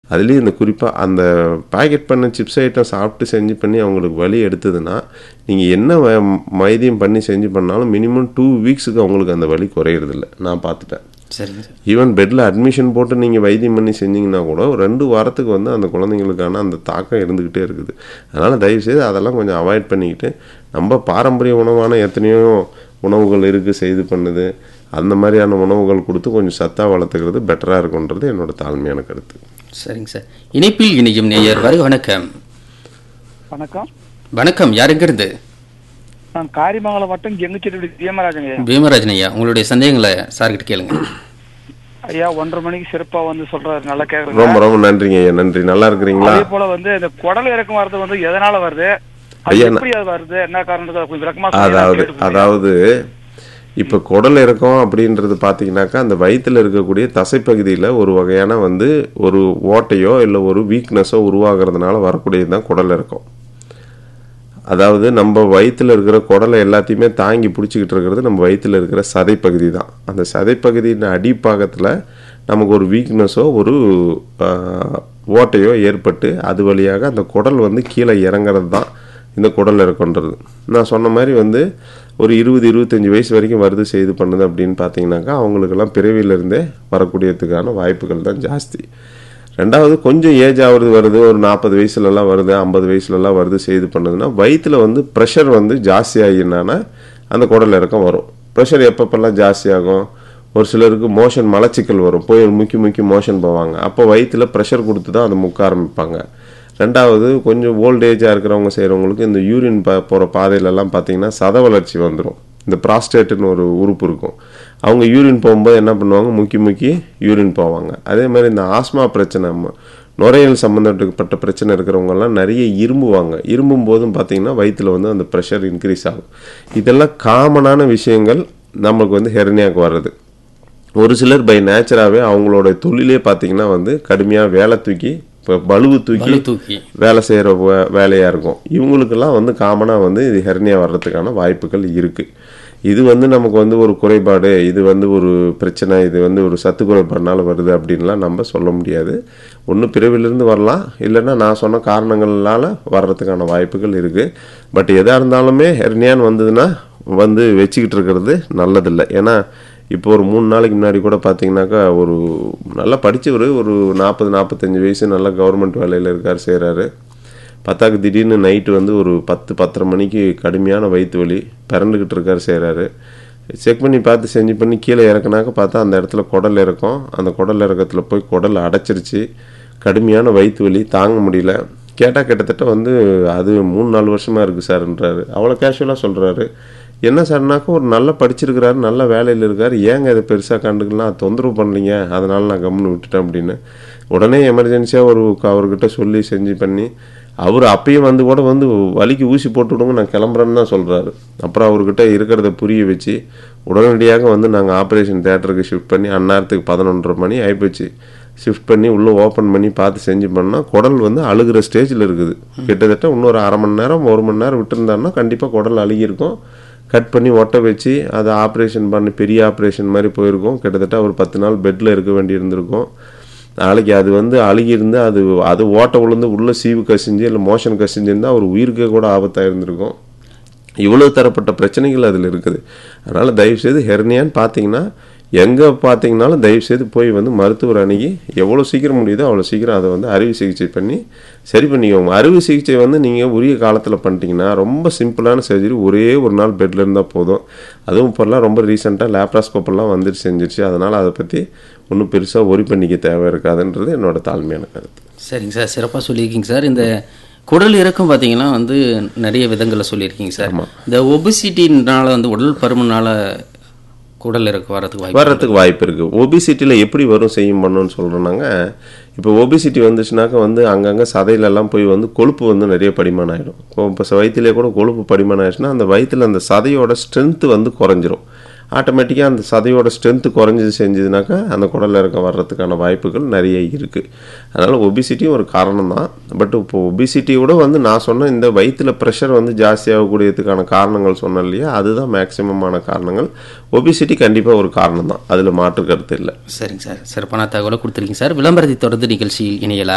அதுலேயும் இந்த குறிப்பாக அந்த பாக்கெட் பண்ண சிப்ஸ் ஐட்டம் சாப்பிட்டு செஞ்சு பண்ணி அவங்களுக்கு வலி எடுத்ததுன்னா நீங்கள் என்ன வ- வைத்தியம் பண்ணி செஞ்சு பண்ணாலும் மினிமம் டூ வீக்ஸுக்கு அவங்களுக்கு அந்த வலி குறையிறதில்ல நான் பார்த்துட்டேன் சரிங்க சார் ஈவன் பெட்டில் அட்மிஷன் போட்டு நீங்கள் வைத்தியம் பண்ணி செஞ்சீங்கன்னா கூட ஒரு ரெண்டு வாரத்துக்கு வந்து அந்த குழந்தைங்களுக்கான அந்த தாக்கம் இருந்துக்கிட்டே இருக்குது அதனால் தயவுசெய்து அதெல்லாம் கொஞ்சம் அவாய்ட் பண்ணிக்கிட்டு நம்ம பாரம்பரிய உணவான எத்தனையோ உணவுகள் இருக்குது செய்து பண்ணுது அந்த மாதிரியான உணவுகள் கொடுத்து கொஞ்சம் சத்தாக வளர்த்துக்கிறது பெட்டராக இருக்குன்றது என்னோட தாழ்மையான கருத்து சரிங்க சார் இணைப்பில் இணையும் நேயர் வரை வணக்கம் வணக்கம் வணக்கம் யாருங்கிறது நான் காரிமங்கலம் மட்டும் கெங்குச்செடி தீமராஜங்க ஐயா பீமராஜன் ஐயா உங்களுடைய சந்தேகங்களை சார்கிட்ட கேளுங்க ஐயா ஒன்றரை மணிக்கு சிறப்பா வந்து சொல்றாரு நல்லா ரொம்ப கேக்குறேங்க ரொம்ப நன்றிங்க ஐயா நன்றி நல்லா இருக்கிறீங்களா அதே போல வந்து இந்த குடல் இறக்கம் வர்றது வந்து எதனால வருது அது ஐயா, எப்படி அது வருது என்ன காரணத்துக்கு கொஞ்சம் விளக்கமா சொன்னீங்கன்னா அதாவது கேட்டுக்குவேன். அதாவது இப்போ குடல் இறக்கம் அப்படின்றது பார்த்தீங்கன்னாக்கா அந்த வயித்துல இருக்கக்கூடிய தசைப்பகுதியில் ஒரு வகையான வந்து ஒரு ஓட்டையோ இல்லை ஒரு வீக்னஸோ உருவாகிறதுனால வரக்கூடியது தான் குடல் இறக்கம் அதாவது நம்ம வயித்துல இருக்கிற குடலை எல்லாத்தையுமே தாங்கி பிடிச்சிக்கிட்டு இருக்கிறது நம்ம வயித்துல இருக்கிற சதைப்பகுதி தான் அந்த சதைப்பகுதியின் அடிப்பாகத்தில் நமக்கு ஒரு வீக்னஸோ ஒரு ஆஹ், ஓட்டையோ ஏற்பட்டு அது வழியாக அந்த குடல் வந்து கீழே இறங்குறது தான் இந்த குடல் இறக்கன்றது நான் சொன்ன மாதிரி வந்து ஒரு இருபது இருபத்தஞ்சி வயசு வரைக்கும் வருது செய்து பண்ணுது அப்படின்னு பார்த்தீங்கன்னாக்கா அவங்களுக்கெல்லாம் பிறவியிலிருந்தே வரக்கூடியதுக்கான வாய்ப்புகள் தான் ஜாஸ்தி ரெண்டாவது கொஞ்சம் ஏஜ் ஆகுறது வருது ஒரு நாற்பது வயசுலலாம் வருது ஐம்பது வயசுலலாம் வருது செய்து பண்ணுதுன்னா வயிற்றுல வந்து ப்ரெஷர் வந்து ஜாஸ்தி ஆகினானா அந்த குடல் இறக்கம் வரும் ப்ரெஷர் எப்பப்பெல்லாம் ஜாஸ்தி ஆகும் ஒரு சிலருக்கு மோஷன் மலச்சிக்கல் வரும் போய் முக்கி முக்கி மோஷன் போவாங்க அப்போ வயிற்றுல ப்ரெஷர் கொடுத்து தான் அதை முக்க ஆரம்பிப்பாங்க ரெண்டாவது கொஞ்சம் ஓல்டேஜாக இருக்கிறவங்க செய்கிறவங்களுக்கு இந்த யூரின் ப போகிற பாதையிலலாம் பார்த்தீங்கன்னா சத வளர்ச்சி வந்துடும் இந்த ப்ராஸ்டேட்டுன்னு ஒரு உறுப்பு இருக்கும் அவங்க யூரின் போகும்போது என்ன பண்ணுவாங்க முக்கி முக்கி யூரின் போவாங்க அதே மாதிரி இந்த ஆஸ்மா பிரச்சனை ம- நுரையீரல் சம்மந்தப்பட்ட பிரச்சனை இருக்கிறவங்கெல்லாம் நிறைய இரும்புவாங்க இரும்பும் போதும் பார்த்தீங்கன்னா வயிற்றுல வந்து அந்த ப்ரெஷர் இன்க்ரீஸ் ஆகும் இதெல்லாம் காமனான விஷயங்கள் நமக்கு வந்து ஹெர்னியாக்கு வர்றது ஒரு சிலர் பை நேச்சராகவே அவங்களோட தொழிலே பார்த்தீங்கன்னா வந்து கடுமையாக வேலை தூக்கி இப்போ பளுவு தூக்கி பளு தூக்கி வேலை செய்கிற வேலையாக இருக்கும் இவங்களுக்கெல்லாம் வந்து காமனாக வந்து இது ஹெர்னியா வர்றதுக்கான வாய்ப்புகள் இருக்குது இது வந்து நமக்கு வந்து ஒரு குறைபாடு இது வந்து ஒரு பிரச்சனை இது வந்து ஒரு சத்து குறைபாடுனால வருது அப்படின்லாம் நம்ம சொல்ல முடியாது ஒன்று பிறவிலிருந்து வரலாம் இல்லைன்னா நான் சொன்ன காரணங்களால வர்றதுக்கான வாய்ப்புகள் இருக்குது பட் எதாக இருந்தாலுமே ஹெர்னியான்னு வந்ததுன்னா வந்து வச்சுக்கிட்டு இருக்கிறது நல்லதில்லை ஏன்னா இப்போ ஒரு மூணு நாளைக்கு முன்னாடி கூட பார்த்தீங்கன்னாக்கா ஒரு நல்லா படித்தவர் ஒரு நாற்பது நாற்பத்தஞ்சு வயசு நல்லா கவர்மெண்ட் வேலையில் இருக்கார் செய்கிறாரு பத்தாக்கு திடீர்னு நைட்டு வந்து ஒரு பத்து பத்தரை மணிக்கு கடுமையான வயிற்று வலி பிறண்டுக்கிட்டு இருக்கார் செய்கிறாரு செக் பண்ணி பார்த்து செஞ்சு பண்ணி கீழே இறக்குனாக்க பார்த்தா அந்த இடத்துல குடல் இறக்கம் அந்த குடல் இறக்கத்தில் போய் குடல் அடைச்சிருச்சு கடுமையான வயிற்று வலி தாங்க முடியல கேட்டால் கிட்டத்தட்ட வந்து அது மூணு நாலு வருஷமாக இருக்குது சார்ன்றாரு அவ்வளோ கேஷுவலாக சொல்கிறாரு என்ன சார்னாக்கா ஒரு நல்லா படிச்சிருக்கிறாரு நல்ல வேலையில் இருக்கார் ஏங்க இதை பெருசாக கண்டுக்கலாம் தொந்தரவு பண்ணலீங்க அதனால நான் கம்முன்னு விட்டுட்டேன் அப்படின்னு உடனே எமர்ஜென்சியாக ஒரு அவர்கிட்ட சொல்லி செஞ்சு பண்ணி அவர் அப்பயும் வந்து கூட வந்து வலிக்கு ஊசி போட்டு விடுங்க நான் கிளம்புறேன்னு தான் சொல்கிறாரு அப்புறம் அவர்கிட்ட இருக்கிறத புரிய வச்சு உடனடியாக வந்து நாங்கள் ஆப்ரேஷன் தேட்டருக்கு ஷிஃப்ட் பண்ணி அந்நேரத்துக்கு பதினொன்றரை மணி ஆகிப்போச்சு ஷிஃப்ட் பண்ணி உள்ளே ஓப்பன் பண்ணி பார்த்து செஞ்சு பண்ணால் குடல் வந்து அழுகிற ஸ்டேஜில் இருக்குது கிட்டத்தட்ட இன்னொரு அரை மணி நேரம் ஒரு மணி நேரம் விட்டுருந்தாருன்னா கண்டிப்பாக குடல் அழுகியிருக்கும் கட் பண்ணி ஒட்ட வச்சு அதை ஆப்ரேஷன் பண்ணி பெரிய ஆப்ரேஷன் மாதிரி போயிருக்கும் கிட்டத்தட்ட ஒரு பத்து நாள் பெட்டில் இருக்க வேண்டி இருந்திருக்கும் நாளைக்கு அது வந்து அழுகியிருந்து அது அது ஓட்ட விழுந்து உள்ள சீவு கசிஞ்சு இல்லை மோஷன் கசிஞ்சிருந்தால் அவர் உயிருக்கே கூட ஆபத்தாக இருந்திருக்கும் இவ்வளவு தரப்பட்ட பிரச்சனைகள் அதில் இருக்குது அதனால் தயவுசெய்து ஹெர்னியான்னு பார்த்தீங்கன்னா எங்கே பார்த்தீங்கனாலும் தயவுசெய்து போய் வந்து மருத்துவர் அணுகி எவ்வளோ சீக்கிரம் முடியுதோ அவ்வளோ சீக்கிரம் அதை வந்து அறுவை சிகிச்சை பண்ணி சரி பண்ணிக்கோங்க அறுவை சிகிச்சை வந்து நீங்கள் உரிய காலத்தில் பண்ணிட்டீங்கன்னா ரொம்ப சிம்பிளான சர்ஜரி ஒரே ஒரு நாள் பெட்டில் இருந்தால் போதும் அதுவும் இப்போல்லாம் ரொம்ப ரீசெண்டாக லேப்ராஸ்கோப்பெல்லாம் வந்துட்டு செஞ்சிருச்சு அதனால் அதை பற்றி ஒன்றும் பெருசாக ஒரி பண்ணிக்க தேவை இருக்காதுன்றது என்னோட தாழ்மையான கருத்து சரிங்க சார் சிறப்பாக சொல்லியிருக்கீங்க சார் இந்த குடல் இறக்கம் பார்த்தீங்கன்னா வந்து நிறைய விதங்களை சொல்லியிருக்கீங்க சார் இந்த ஒபிசிட்டினால வந்து உடல் பருமனால குடல் இறக்கம் வரதுக்கு வாய்ப்பு வர்றதுக்கு வாய்ப்பு இருக்குது ஒபிசிட்டியில் எப்படி வரும் செய்யும் பண்ணுன்னு சொல்கிறோன்னாங்க இப்போ ஒபிசிட்டி வந்துச்சுனாக்கா வந்து அங்கங்கே சதையிலெல்லாம் போய் வந்து கொழுப்பு வந்து நிறைய படிமானம் ஆகிடும் இப்போ வயிற்றுலேயே கூட கொழுப்பு படிமானம் ஆயிடுச்சுன்னா அந்த வயிற்றில் அந்த சதையோட ஸ்ட்ரென்த்து வந்து குறைஞ்சிரும் ஆட்டோமேட்டிக்காக அந்த சதையோட ஸ்ட்ரென்த்து குறைஞ்சது செஞ்சதுனாக்கா அந்த குடல் இறக்கம் வர்றதுக்கான வாய்ப்புகள் நிறைய இருக்குது அதனால் ஒபிசிட்டியும் ஒரு காரணம் தான் பட் இப்போ ஒபிசிட்டியோட வந்து நான் சொன்ன இந்த வயிற்றில் ப்ரெஷர் வந்து ஜாஸ்தியாகக்கூடியதுக்கான காரணங்கள் சொன்னேன் இல்லையா அதுதான் மேக்சிமமான காரணங்கள் ஒபிசிட்டி கண்டிப்பாக ஒரு காரணம் தான் அதில் மாற்று கருத்து இல்லை சரிங்க சார் சிறப்பான தகவலை கொடுத்துருக்கீங்க சார் விளம்பரத்தை தொடர்ந்து நிகழ்ச்சியில் இணையலாம்